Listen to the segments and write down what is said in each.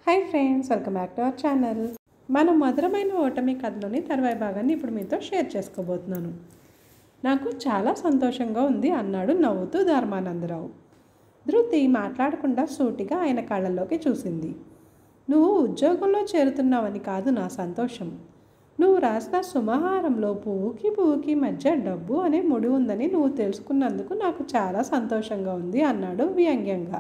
hi friends welcome back to our channel మన మధురమైన ఓటమి కథలోని తర్వాయి భాగాన్ని ఇప్పుడు మీతో షేర్ చేసుకోబోతున్నాను నాకు చాలా సంతోషంగా ఉంది అన్నాడు నవ్వుతూ ధర్మానందరావు ధృతి మాట్లాడకుండా సూటిగా ఆయన కళ్ళల్లోకి చూసింది నువ్వు ఉద్యోగంలో చేరుతున్నావని కాదు నా సంతోషం నువ్వు రాసిన సుమహారంలో పువ్వుకి పువ్వుకి మధ్య డబ్బు అనే ముడి ఉందని నువ్వు తెలుసుకున్నందుకు నాకు చాలా సంతోషంగా ఉంది అన్నాడు వ్యంగ్యంగా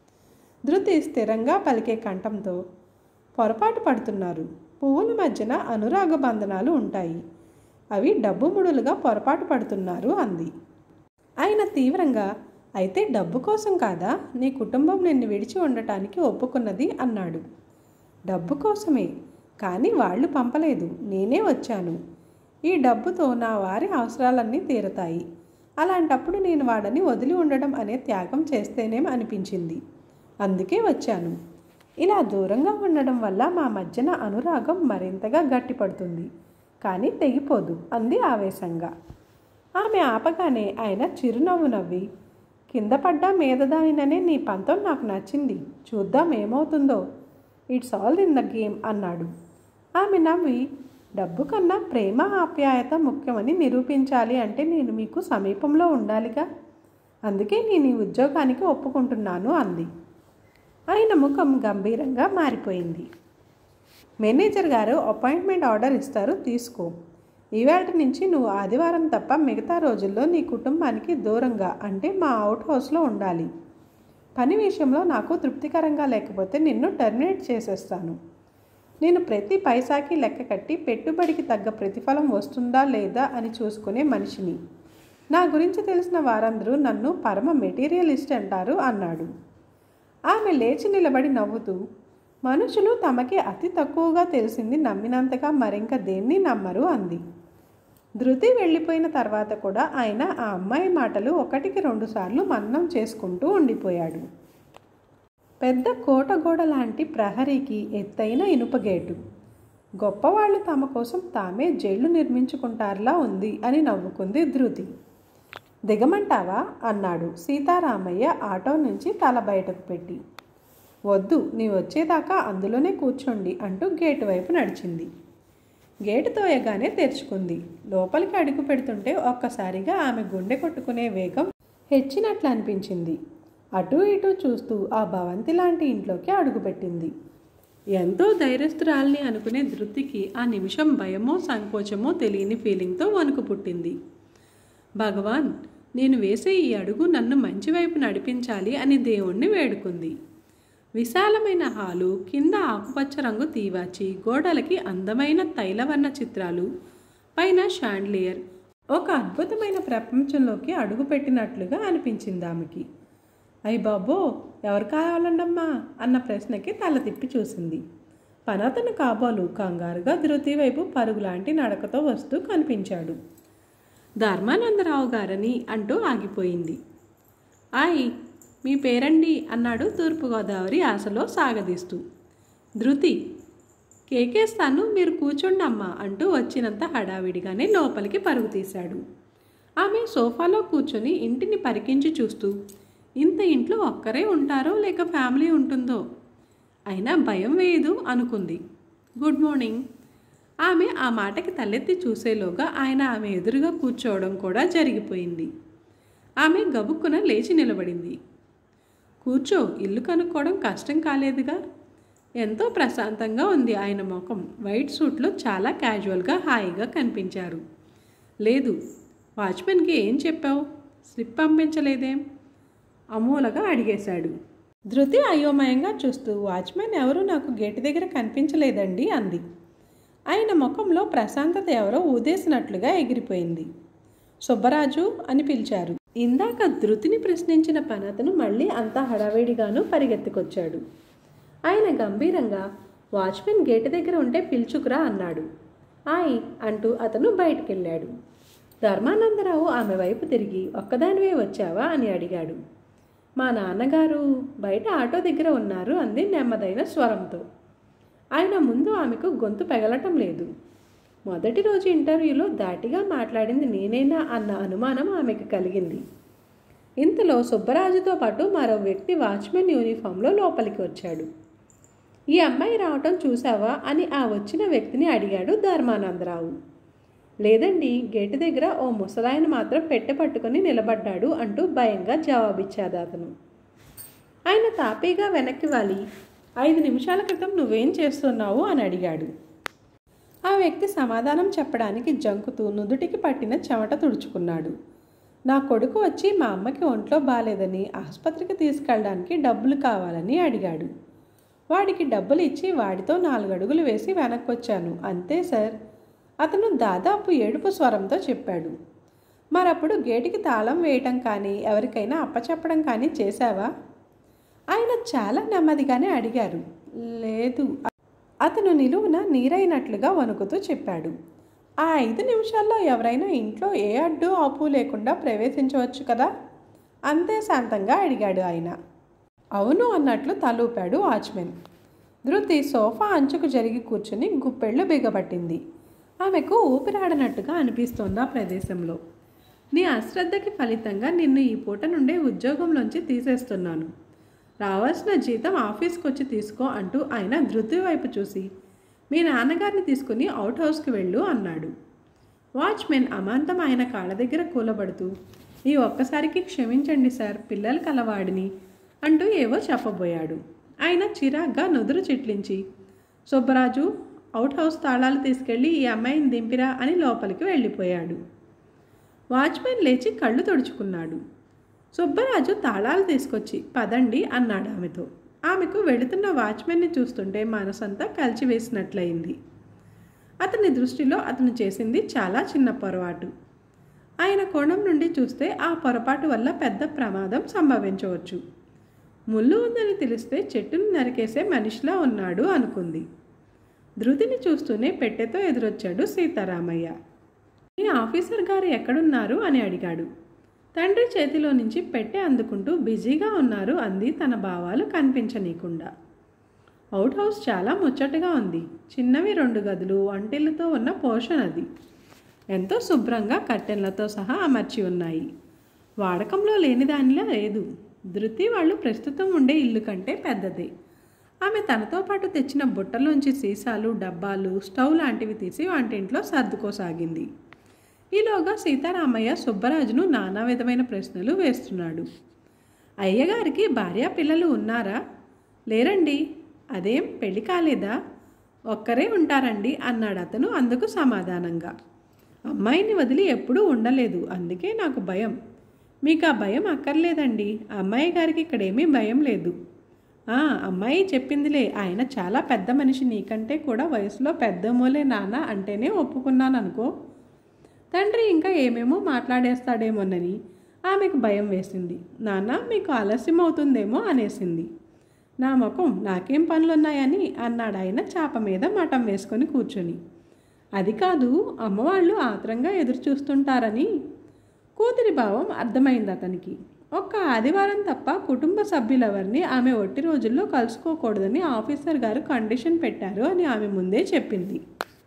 ధృతి స్థిరంగా పలికే కంఠంతో పొరపాటు పడుతున్నారు పువ్వుల మధ్యన అనురాగ బంధనాలు ఉంటాయి అవి డబ్బు ముడులుగా పొరపాటు పడుతున్నారు అంది ఆయన తీవ్రంగా అయితే డబ్బు కోసం కాదా నీ కుటుంబం నిన్ను విడిచి ఉండటానికి ఒప్పుకున్నది అన్నాడు డబ్బు కోసమే కానీ వాళ్ళు పంపలేదు నేనే వచ్చాను ఈ డబ్బుతో నా వారి అవసరాలన్నీ తీరతాయి అలాంటప్పుడు నేను వాడని వదిలి ఉండడం అనే త్యాగం చేస్తేనేం అనిపించింది అందుకే వచ్చాను ఇలా దూరంగా ఉండడం వల్ల మా మధ్యన అనురాగం మరింతగా గట్టిపడుతుంది కానీ తెగిపోదు అంది ఆవేశంగా ఆమె ఆపగానే ఆయన చిరునవ్వు నవ్వి కింద పడ్డా మీదదానిననే నీ పంతం నాకు నచ్చింది చూద్దాం ఏమవుతుందో it's all in the game అన్నాడు ఆమె నవ్వి డబ్బు కన్నా ప్రేమ ఆప్యాయత ముఖ్యమని నిరూపించాలి అంటే నేను మీకు సమీపంలో ఉండాలిగా అందుకే నేను ఈ ఉద్యోగానికి ఒప్పుకుంటున్నాను అంది ఆయన ముఖం గంభీరంగా మారిపోయింది మేనేజర్ గారు అపాయింట్మెంట్ ఆర్డర్ ఇస్తారు తీసుకో ఈవేళ నుంచి నువ్వు ఆదివారం తప్ప మిగతా రోజుల్లో నీ కుటుంబానికి దూరంగా అంటే మా అవుట్ హౌస్లో ఉండాలి పని విషయంలో నాకు తృప్తికరంగా లేకపోతే నిన్ను టర్మినేట్ చేసేస్తాను నేను ప్రతి పైసాకి లెక్క కట్టి పెట్టుబడికి తగ్గ ప్రతిఫలం వస్తుందా లేదా అని చూసుకునే మనిషిని నా గురించి తెలిసిన వారందరూ నన్ను పరమ మెటీరియలిస్ట్ అంటారు అన్నాడు ఆమె లేచి నిలబడి నవ్వుతూ మనుషులు తమకి అతి తక్కువగా తెలిసింది నమ్మినంతగా మరింక దేన్ని నమ్మరు అంది ధృతి వెళ్ళిపోయిన తర్వాత కూడా ఆయన ఆ అమ్మాయి మాటలు ఒకటికి రెండు సార్లు మన్నం చేసుకుంటూ ఉండిపోయాడు పెద్ద కోటగోడ లాంటి ప్రహరీకి ఎత్తైన ఇనుప గేటు గొప్పవాళ్ళు తమ కోసం తామే జైళ్లు నిర్మించుకుంటారులా ఉంది అని నవ్వుకుంది ధృతి దిగమంటావా అన్నాడు సీతారామయ్య ఆటో నుంచి తల బయటకు పెట్టి వద్దు నీ వచ్చేదాకా అందులోనే కూర్చోండి అంటూ గేటు వైపు నడిచింది గేటు తోయగానే తెరుచుకుంది లోపలికి అడుగు పెడుతుంటే ఒక్కసారిగా ఆమె గుండె కొట్టుకునే వేగం హెచ్చినట్లు అనిపించింది అటూ ఇటూ చూస్తూ ఆ భవంతి లాంటి ఇంట్లోకి అడుగుపెట్టింది ఎంతో ధైర్యస్తురాల్ని అనుకునే ధృతికి ఆ నిమిషం భయమో సంకోచమో తెలియని ఫీలింగ్తో వణుకు పుట్టింది భగవాన్ నేను వేసే ఈ అడుగు నన్ను మంచి వైపు నడిపించాలి అని దేవుణ్ణి వేడుకుంది విశాలమైన హాలు కింద ఆకుపచ్చ రంగు తీవాచి గోడలకి అందమైన తైలవర్ణ చిత్రాలు పైన షాండ్లియర్ ఒక అద్భుతమైన ప్రపంచంలోకి అడుగుపెట్టినట్లుగా అనిపించింది ఆమెకి అయ్య బాబో ఎవరు కావాలండమ్మా అన్న ప్రశ్నకి తల తిప్పి చూసింది పనతను కాబోలు కంగారుగా ధృతి వైపు పరుగులాంటి నడకతో వస్తూ కనిపించాడు ధర్మానందరావు గారని అంటూ ఆగిపోయింది ఆయ్ మీ పేరండి అన్నాడు తూర్పుగోదావరి ఆశలో సాగదీస్తూ ధృతి కేకేస్తాను మీరు కూర్చోండి అమ్మా అంటూ వచ్చినంత హడావిడిగానే లోపలికి పరుగు తీశాడు ఆమె సోఫాలో కూర్చొని ఇంటిని పరికించి చూస్తూ ఇంత ఇంట్లో ఒక్కరే ఉంటారో లేక ఫ్యామిలీ ఉంటుందో అయినా భయం వేయదు అనుకుంది గుడ్ మార్నింగ్ ఆమె ఆ మాటకి తలెత్తి చూసేలోగా ఆయన ఆమె ఎదురుగా కూర్చోవడం కూడా జరిగిపోయింది ఆమె గబుక్కున లేచి నిలబడింది కూర్చో ఇల్లు కనుక్కోవడం కష్టం కాలేదుగా ఎంతో ప్రశాంతంగా ఉంది ఆయన ముఖం వైట్ సూట్లో చాలా క్యాజువల్గా హాయిగా కనిపించారు లేదు వాచ్మెన్కి ఏం చెప్పావు స్లిప్ పంపించలేదేం అమూలగా అడిగేశాడు ధృతి అయోమయంగా చూస్తూ వాచ్మెన్ ఎవరు నాకు గేటు దగ్గర కనిపించలేదండి అంది ఆయన ముఖంలో ప్రశాంతత ఎవరో ఊదేసినట్లుగా ఎగిరిపోయింది సుబ్బరాజు అని పిలిచారు ఇందాక ధృతిని ప్రశ్నించిన పనతను మళ్ళీ అంతా హడావిడిగాను పరిగెత్తుకొచ్చాడు ఆయన గంభీరంగా వాచ్మెన్ గేటు దగ్గర ఉంటే పిలుచుకురా అన్నాడు ఆయ్ అంటూ అతను బయటికెళ్ళాడు ధర్మానందరావు ఆమె వైపు తిరిగి ఒక్కదానివే వచ్చావా అని అడిగాడు మా నాన్నగారు బయట ఆటో దగ్గర ఉన్నారు అంది నెమ్మదైన స్వరంతో ఆయన ముందు ఆమెకు గొంతు పెగలటం లేదు మొదటి రోజు ఇంటర్వ్యూలో దాటిగా మాట్లాడింది నేనేనా అన్న అనుమానం ఆమెకు కలిగింది ఇంతలో సుబ్బరాజుతో పాటు మరో వ్యక్తి వాచ్మెన్ యూనిఫామ్లో లోపలికి వచ్చాడు ఈ అమ్మాయి రావటం చూసావా అని ఆ వచ్చిన వ్యక్తిని అడిగాడు ధర్మానందరావు లేదండి గేటు దగ్గర ఓ ముసలాయన మాత్రం పెట్టె పట్టుకొని నిలబడ్డాడు అంటూ భయంగా జవాబిచ్చాడు అతను ఆయన తాపీగా వెనక్కి వాలి ఐదు నిమిషాల క్రితం నువ్వేం చేస్తున్నావు అని అడిగాడు ఆ వ్యక్తి సమాధానం చెప్పడానికి జంకుతూ నుదుటికి పట్టిన చెమట తుడుచుకున్నాడు నా కొడుకు వచ్చి మా అమ్మకి ఒంట్లో బాలేదని ఆసుపత్రికి తీసుకెళ్ళడానికి డబ్బులు కావాలని అడిగాడు వాడికి డబ్బులు ఇచ్చి వాడితో నాలుగు అడుగులు వేసి వెనక్కొచ్చాను అంతే సార్ అతను దాదాపు ఏడుపు స్వరంతో చెప్పాడు మరప్పుడు గేటుకి తాళం వేయటం కానీ ఎవరికైనా అప్పచెప్పడం కానీ చేశావా ఆయన చాలా నెమ్మదిగానే అడిగారు లేదు అతను నిలువున నీరైనట్లుగా వణుకుతూ చెప్పాడు ఆ ఐదు నిమిషాల్లో ఎవరైనా ఇంట్లో ఏ అడ్డు ఆపు లేకుండా ప్రవేశించవచ్చు కదా అంతే శాంతంగా అడిగాడు ఆయన అవును అన్నట్లు తలూపాడు వాచ్మెన్ ధృతి సోఫా అంచుకు జరిగి కూర్చుని గుప్పెళ్ళు బిగబట్టింది ఆమెకు ఊపిరాడనట్టుగా అనిపిస్తోంది ఆ ప్రదేశంలో నీ అశ్రద్ధకి ఫలితంగా నిన్ను ఈ పూట నుండే ఉద్యోగంలోంచి తీసేస్తున్నాను రావాల్సిన జీతం ఆఫీస్కి వచ్చి తీసుకో అంటూ ఆయన ధృతి వైపు చూసి మీ నాన్నగారిని తీసుకుని అవుట్ హౌస్కి వెళ్ళు అన్నాడు వాచ్మెన్ అమాంతం ఆయన కాళ్ళ దగ్గర కూలబడుతూ ఈ ఒక్కసారికి క్షమించండి సార్ పిల్లల కలవాడిని అంటూ ఏవో చెప్పబోయాడు ఆయన చిరాగ్గా నుదురు చిట్లించి సుబ్బరాజు అవుట్ హౌస్ తాళాలు తీసుకెళ్ళి ఈ అమ్మాయిని దింపిరా అని లోపలికి వెళ్ళిపోయాడు వాచ్మెన్ లేచి కళ్ళు తుడుచుకున్నాడు సుబ్బరాజు తాళాలు తీసుకొచ్చి పదండి అన్నాడు ఆమెతో ఆమెకు వెళుతున్న వాచ్మెన్ని చూస్తుంటే మనసంతా కలిచివేసినట్లయింది అతని దృష్టిలో అతను చేసింది చాలా చిన్న పొరపాటు ఆయన కోణం నుండి చూస్తే ఆ పొరపాటు వల్ల పెద్ద ప్రమాదం సంభవించవచ్చు ముళ్ళు ఉందని తెలిస్తే చెట్టును నరికేసే మనిషిలా ఉన్నాడు అనుకుంది ధృతిని చూస్తూనే పెట్టెతో ఎదురొచ్చాడు సీతారామయ్య మీ ఆఫీసర్ గారు ఎక్కడున్నారు అని అడిగాడు తండ్రి చేతిలో నుంచి పెట్టె అందుకుంటూ బిజీగా ఉన్నారు అంది తన భావాలు కనిపించనీయకుండా అవుట్ హౌస్ చాలా ముచ్చటగా ఉంది చిన్నవి రెండు గదులు వంటిలతో ఉన్న పోర్షన్ అది ఎంతో శుభ్రంగా కట్టెన్లతో సహా అమర్చి ఉన్నాయి వాడకంలో లేని దానిలా లేదు ధృతి వాళ్ళు ప్రస్తుతం ఉండే ఇల్లు కంటే పెద్దదే ఆమె తనతో పాటు తెచ్చిన బుట్టలోంచి సీసాలు డబ్బాలు స్టవ్ లాంటివి తీసి వంటింట్లో సర్దుకోసాగింది ఈలోగా సీతారామయ్య సుబ్బరాజును నానా విధమైన ప్రశ్నలు వేస్తున్నాడు అయ్యగారికి భార్య పిల్లలు ఉన్నారా లేరండి అదేం పెళ్లి కాలేదా ఒక్కరే ఉంటారండి అన్నాడు అతను అందుకు సమాధానంగా అమ్మాయిని వదిలి ఎప్పుడూ ఉండలేదు అందుకే నాకు భయం మీకు ఆ భయం అక్కర్లేదండి అమ్మాయి గారికి ఇక్కడేమీ భయం లేదు ఆ అమ్మాయి చెప్పిందిలే ఆయన చాలా పెద్ద మనిషి నీకంటే కూడా వయసులో పెద్దమోలే నాన్న అంటేనే ఒప్పుకున్నాను అనుకో తండ్రి ఇంకా ఏమేమో మాట్లాడేస్తాడేమోనని ఆమెకు భయం వేసింది నాన్న మీకు ఆలస్యం అవుతుందేమో అనేసింది నా ముఖం నాకేం పనులున్నాయని అన్నాడు ఆయన చాప మీద మఠం వేసుకొని కూర్చొని అది కాదు అమ్మవాళ్ళు ఆత్రంగా ఎదురు చూస్తుంటారని కూతురి భావం అర్థమైంది అతనికి ఒక్క ఆదివారం తప్ప కుటుంబ సభ్యులెవరిని ఆమె ఒట్టి రోజుల్లో కలుసుకోకూడదని ఆఫీసర్ గారు కండిషన్ పెట్టారు అని ఆమె ముందే చెప్పింది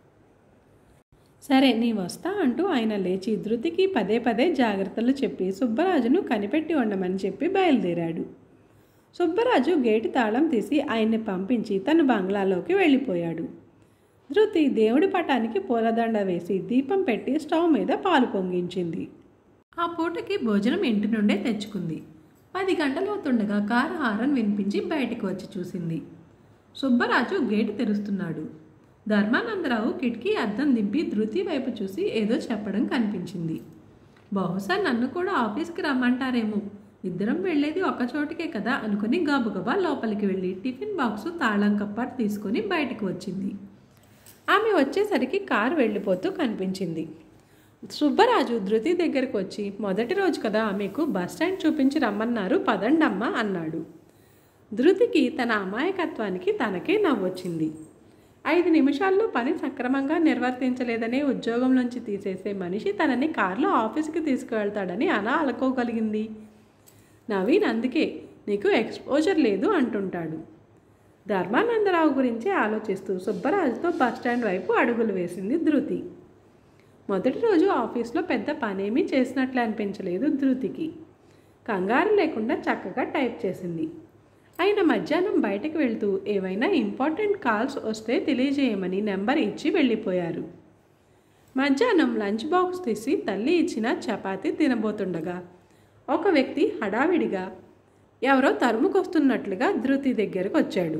సరే నీ వస్తా అంటూ ఆయన లేచి ధృతికి పదే పదే జాగ్రత్తలు చెప్పి సుబ్బరాజును కనిపెట్టి ఉండమని చెప్పి బయలుదేరాడు సుబ్బరాజు గేటు తాళం తీసి ఆయన్ని పంపించి తన బంగ్లాలోకి వెళ్ళిపోయాడు ధృతి దేవుడి పటానికి పూలదండ వేసి దీపం పెట్టి స్టవ్ మీద పాలు పొంగించింది ఆ పూటకి భోజనం ఇంటి నుండే తెచ్చుకుంది పది గంటలవుతుండగా కారు హారన్ వినిపించి బయటికి వచ్చి చూసింది సుబ్బరాజు గేటు తెరుస్తున్నాడు ధర్మానందరావు కిటికీ అద్దం దింపి ధృతి వైపు చూసి ఏదో చెప్పడం కనిపించింది బహుశా నన్ను కూడా ఆఫీస్కి రమ్మంటారేమో ఇద్దరం వెళ్ళేది ఒక చోటికే కదా అనుకుని గబగబా లోపలికి వెళ్ళి టిఫిన్ బాక్సు తాళం కప్పాటు తీసుకొని బయటికి వచ్చింది ఆమె వచ్చేసరికి కారు వెళ్ళిపోతూ కనిపించింది సుబ్బరాజు ధృతి దగ్గరకు వచ్చి మొదటి రోజు కదా మీకు బస్ స్టాండ్ చూపించి రమ్మన్నారు పదండమ్మ అన్నాడు ధృతికి తన అమాయకత్వానికి తనకే నవ్వొచ్చింది ఐదు నిమిషాల్లో పని సక్రమంగా నిర్వర్తించలేదనే ఉద్యోగంలోంచి తీసేసే మనిషి తనని కారులో ఆఫీస్కి తీసుకువెళ్తాడని అలా అనుకోగలిగింది నవీన్ అందుకే నీకు ఎక్స్పోజర్ లేదు అంటుంటాడు ధర్మానందరావు గురించి ఆలోచిస్తూ సుబ్బరాజుతో బస్టాండ్ వైపు అడుగులు వేసింది ధృతి మొదటి రోజు ఆఫీస్లో పెద్ద పనేమీ చేసినట్లు అనిపించలేదు ధృతికి కంగారు లేకుండా చక్కగా టైప్ చేసింది ఆయన మధ్యాహ్నం బయటకు వెళ్తూ ఏవైనా ఇంపార్టెంట్ కాల్స్ వస్తే తెలియజేయమని నెంబర్ ఇచ్చి వెళ్ళిపోయారు మధ్యాహ్నం లంచ్ బాక్స్ తీసి తల్లి ఇచ్చిన చపాతీ తినబోతుండగా ఒక వ్యక్తి హడావిడిగా ఎవరో తరుముకొస్తున్నట్లుగా ధృతి దగ్గరకు వచ్చాడు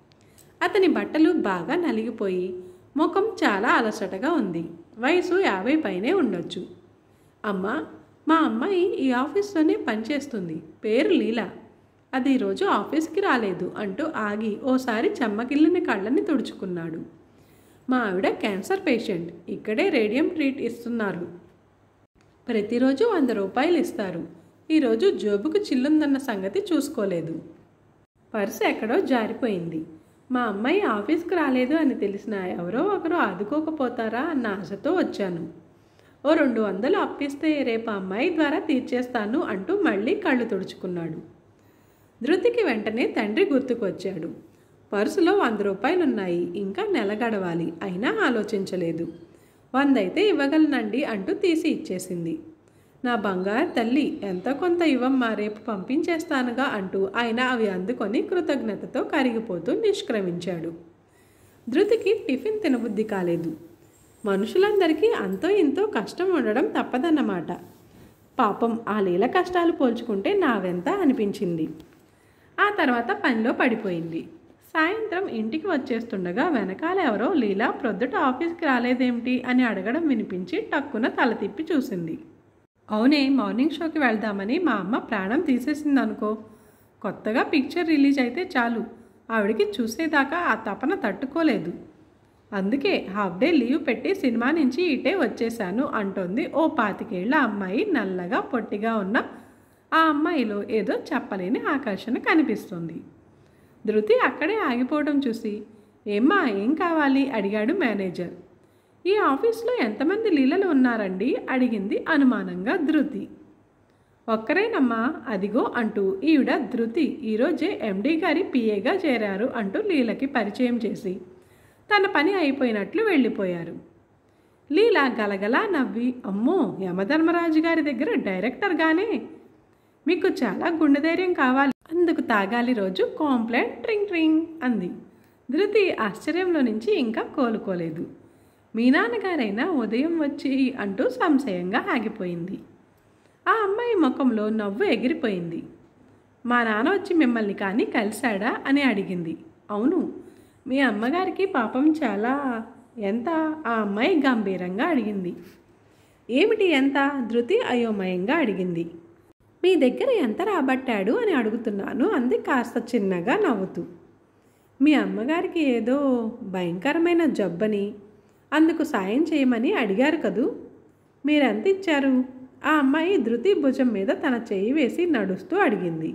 అతని బట్టలు బాగా నలిగిపోయి ముఖం చాలా అలసటగా ఉంది వయసు యాభై పైనే ఉండొచ్చు అమ్మ మా అమ్మాయి ఈ ఆఫీస్లోనే పనిచేస్తుంది పేరు లీలా అది ఈరోజు ఆఫీస్కి రాలేదు అంటూ ఆగి ఓసారి చెమ్మగిల్లిన కళ్ళని తుడుచుకున్నాడు మా ఆవిడ క్యాన్సర్ పేషెంట్ ఇక్కడే రేడియం ట్రీట్ ఇస్తున్నారు ప్రతిరోజు వంద రూపాయలు ఇస్తారు ఈరోజు జోబుకు చిల్లుందన్న సంగతి చూసుకోలేదు పర్సు ఎక్కడో జారిపోయింది మా అమ్మాయి ఆఫీస్కి రాలేదు అని తెలిసిన ఎవరో ఒకరు ఆదుకోకపోతారా అన్న ఆశతో వచ్చాను ఓ రెండు వందలు అప్పిస్తే రేపు అమ్మాయి ద్వారా తీర్చేస్తాను అంటూ మళ్ళీ కళ్ళు తుడుచుకున్నాడు ధృతికి వెంటనే తండ్రి గుర్తుకొచ్చాడు పర్సులో వంద రూపాయలున్నాయి ఇంకా నెల గడవాలి అయినా ఆలోచించలేదు వంద అయితే ఇవ్వగలనండి అంటూ తీసి ఇచ్చేసింది నా బంగారు తల్లి ఎంత కొంత ఇవ్వమ్మా రేపు పంపించేస్తానుగా అంటూ ఆయన అవి అందుకొని కృతజ్ఞతతో కరిగిపోతూ నిష్క్రమించాడు ధృతికి టిఫిన్ తినబుద్ధి కాలేదు మనుషులందరికీ అంతో ఇంతో కష్టం ఉండడం తప్పదన్నమాట పాపం ఆ లీల కష్టాలు పోల్చుకుంటే నావెంత అనిపించింది ఆ తర్వాత పనిలో పడిపోయింది సాయంత్రం ఇంటికి వచ్చేస్తుండగా వెనకాల ఎవరో లీలా ప్రొద్దుట ఆఫీస్కి రాలేదేమిటి అని అడగడం వినిపించి టక్కున తల తిప్పి చూసింది అవునే మార్నింగ్ షోకి వెళ్దామని మా అమ్మ ప్రాణం తీసేసింది అనుకో కొత్తగా పిక్చర్ రిలీజ్ అయితే చాలు ఆవిడకి చూసేదాకా ఆ తపన తట్టుకోలేదు అందుకే హాఫ్ డే లీవ్ పెట్టి సినిమా నుంచి ఇటే వచ్చేసాను అంటోంది ఓ పాతికేళ్ల అమ్మాయి నల్లగా పొట్టిగా ఉన్న ఆ అమ్మాయిలో ఏదో చెప్పలేని ఆకర్షణ కనిపిస్తుంది ధృతి అక్కడే ఆగిపోవడం చూసి ఏమ్మా ఏం కావాలి అడిగాడు మేనేజర్ ఈ ఆఫీస్లో ఎంతమంది లీలలు ఉన్నారండి అడిగింది అనుమానంగా ధృతి ఒక్కరేనమ్మా అదిగో అంటూ ఈవిడ ధృతి ఈరోజే ఎండీ గారి పిఏగా చేరారు అంటూ లీలకి పరిచయం చేసి తన పని అయిపోయినట్లు వెళ్ళిపోయారు లీల గలగలా నవ్వి అమ్మో యమధర్మరాజు గారి దగ్గర డైరెక్టర్గానే మీకు చాలా గుండె ధైర్యం కావాలి అందుకు తాగాలి రోజు కాంప్లైంట్ ట్రింగ్ ట్రింగ్ అంది ధృతి ఆశ్చర్యంలో నుంచి ఇంకా కోలుకోలేదు మీ నాన్నగారైనా ఉదయం వచ్చి అంటూ సంశయంగా ఆగిపోయింది ఆ అమ్మాయి ముఖంలో నవ్వు ఎగిరిపోయింది మా నాన్న వచ్చి మిమ్మల్ని కానీ కలిశాడా అని అడిగింది అవును మీ అమ్మగారికి పాపం చాలా ఎంత ఆ అమ్మాయి గంభీరంగా అడిగింది ఏమిటి ఎంత ధృతి అయోమయంగా అడిగింది మీ దగ్గర ఎంత రాబట్టాడు అని అడుగుతున్నాను అంది కాస్త చిన్నగా నవ్వుతూ మీ అమ్మగారికి ఏదో భయంకరమైన జబ్బని అందుకు సాయం చేయమని అడిగారు కదూ మీరెంత ఇచ్చారు ఆ అమ్మాయి ధృతి భుజం మీద తన చేయి వేసి నడుస్తూ అడిగింది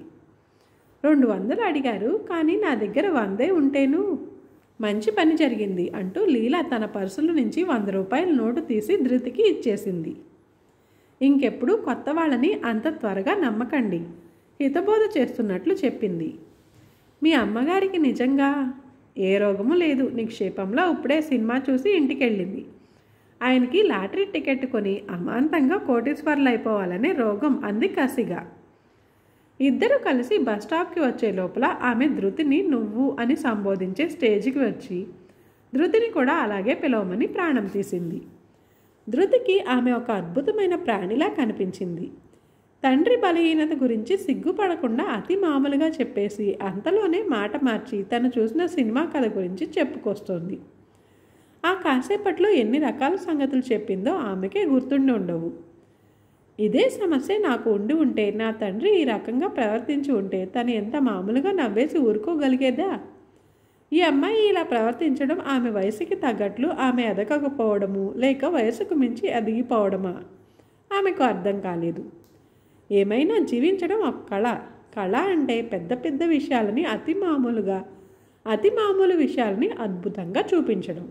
రెండు వందలు అడిగారు కానీ నా దగ్గర వందే ఉంటేను మంచి పని జరిగింది అంటూ లీల తన పర్సుల నుంచి వంద రూపాయల నోటు తీసి ధృతికి ఇచ్చేసింది ఇంకెప్పుడు కొత్త వాళ్ళని అంత త్వరగా నమ్మకండి హితబోధ చేస్తున్నట్లు చెప్పింది మీ అమ్మగారికి నిజంగా ఏ రోగము లేదు నిక్షేపంలో ఇప్పుడే సినిమా చూసి ఇంటికి వెళ్ళింది ఆయనకి లాటరీ టికెట్ కొని అమాంతంగా కోటీశ్వర్లు అయిపోవాలనే రోగం అంది కసిగా ఇద్దరు కలిసి బస్ స్టాప్కి వచ్చే లోపల ఆమె ధృతిని నువ్వు అని సంబోధించే స్టేజ్కి వచ్చి ధృతిని కూడా అలాగే పిలవమని ప్రాణం తీసింది ధృతికి ఆమె ఒక అద్భుతమైన ప్రాణిలా కనిపించింది తండ్రి బలహీనత గురించి సిగ్గుపడకుండా అతి మామూలుగా చెప్పేసి అంతలోనే మాట మార్చి తను చూసిన సినిమా కథ గురించి చెప్పుకొస్తోంది ఆ కాసేపట్లో ఎన్ని రకాల సంగతులు చెప్పిందో ఆమెకే గుర్తుండి ఉండవు ఇదే సమస్య నాకు ఉండి ఉంటే నా తండ్రి ఈ రకంగా ప్రవర్తించి ఉంటే తను ఎంత మామూలుగా నవ్వేసి ఊరుకోగలిగేదా ఈ అమ్మాయి ఇలా ప్రవర్తించడం ఆమె వయసుకి తగ్గట్లు ఆమె ఎదగకపోవడము లేక వయసుకు మించి ఎదిగిపోవడమా ఆమెకు అర్థం కాలేదు ఏమైనా జీవించడం ఒక కళ కళ అంటే పెద్ద పెద్ద విషయాలని అతి మామూలుగా అతి మామూలు విషయాలని అద్భుతంగా చూపించడం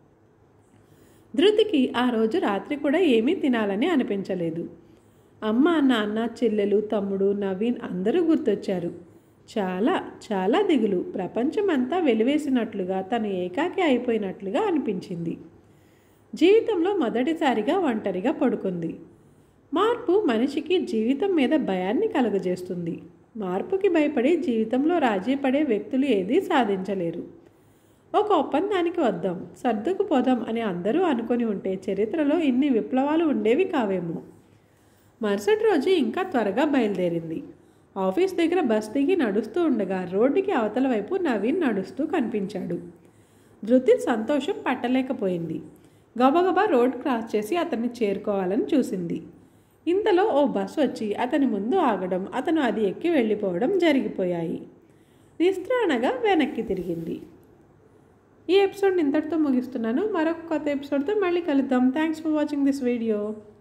ధృతికి ఆ రోజు రాత్రి కూడా ఏమీ తినాలని అనిపించలేదు అమ్మ నాన్న చెల్లెలు తమ్ముడు నవీన్ అందరూ గుర్తొచ్చారు చాలా చాలా దిగులు ప్రపంచమంతా వెలివేసినట్లుగా తను ఏకాకి అయిపోయినట్లుగా అనిపించింది జీవితంలో మొదటిసారిగా ఒంటరిగా పడుకుంది మార్పు మనిషికి జీవితం మీద భయాన్ని కలుగజేస్తుంది మార్పుకి భయపడి జీవితంలో రాజీ పడే వ్యక్తులు ఏదీ సాధించలేరు ఒక ఒప్పందానికి వద్దాం సర్దుకు పోదాం అని అందరూ అనుకొని ఉంటే చరిత్రలో ఇన్ని విప్లవాలు ఉండేవి కావేమో మరుసటి రోజు ఇంకా త్వరగా బయలుదేరింది ఆఫీస్ దగ్గర బస్ దిగి నడుస్తూ ఉండగా రోడ్డుకి అవతల వైపు నవీన్ నడుస్తూ కనిపించాడు ధృతి సంతోషం పట్టలేకపోయింది గబగబా రోడ్ క్రాస్ చేసి అతన్ని చేరుకోవాలని చూసింది ఇంతలో ఓ బస్ వచ్చి అతని ముందు ఆగడం అతను అది ఎక్కి వెళ్ళిపోవడం జరిగిపోయాయి నిస్త్రాణగా వెనక్కి తిరిగింది ఈ ఎపిసోడ్ ఇంతటితో ముగిస్తున్నాను మరొక కొత్త ఎపిసోడ్తో మళ్ళీ కలుద్దాం thanks for watching this video